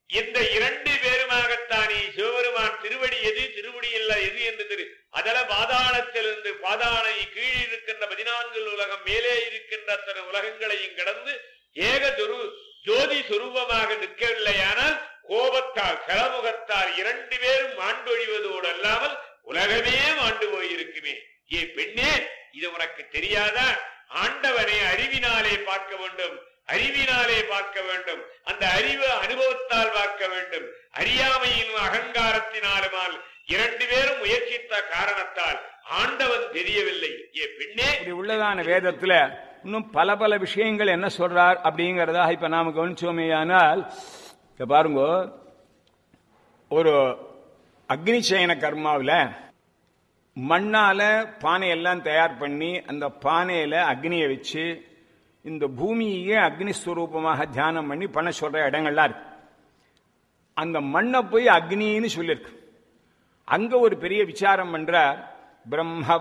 இந்த இரண்டு பேருமாகத்தானே சிவபெருமான் திருவடி எது திருவடி இல்ல எது என்று திரு அதல பாதாளத்திலிருந்து பாதாளை கீழ் இருக்கின்ற பதினான்கு உலகம் மேலே இருக்கின்ற அத்தனை உலகங்களையும் கடந்து ஏக துரு ஜோதி சுரூபமாக நிற்கவில்லையானால் கோபத்தால் கலமுகத்தால் இரண்டு பேரும் மாண்டொழிவதோடு அல்லாமல் உலகமே மாண்டு போயிருக்குமே ஏ பெண்ணே இது உனக்கு தெரியாதா ஆண்டவனை அறிவினாலே பார்க்க வேண்டும் அறிவினாலே பார்க்க வேண்டும் அந்த அறிவு அனுபவத்தால் பார்க்க வேண்டும் அறியாமையின் அகங்காரத்தினாலுமால் இரண்டு பேரும் முயற்சித்த காரணத்தால் ஆண்டவன் தெரியவில்லை ஏ பெண்ணே இப்படி உள்ளதான வேதத்துல இன்னும் பல பல விஷயங்கள் என்ன சொல்றார் அப்படிங்கறதா இப்ப நாம கவனிச்சோமேயானால் இப்ப பாருங்க ஒரு அக்னி சயன கர்மாவில் மண்ணால பானையெல்லாம் தயார் பண்ணி அந்த பானையில அக்னியை வச்சு இந்த பூமியே அக்னி ஸ்வரூபமாக தியானம் பண்ணி பண்ண சொல்ற இடங்கள்லாம் இருக்கு அந்த மண்ணை போய் அக்னின்னு சொல்லியிருக்கு அங்க ஒரு பெரிய விசாரம் பண்றார் பிரம்ம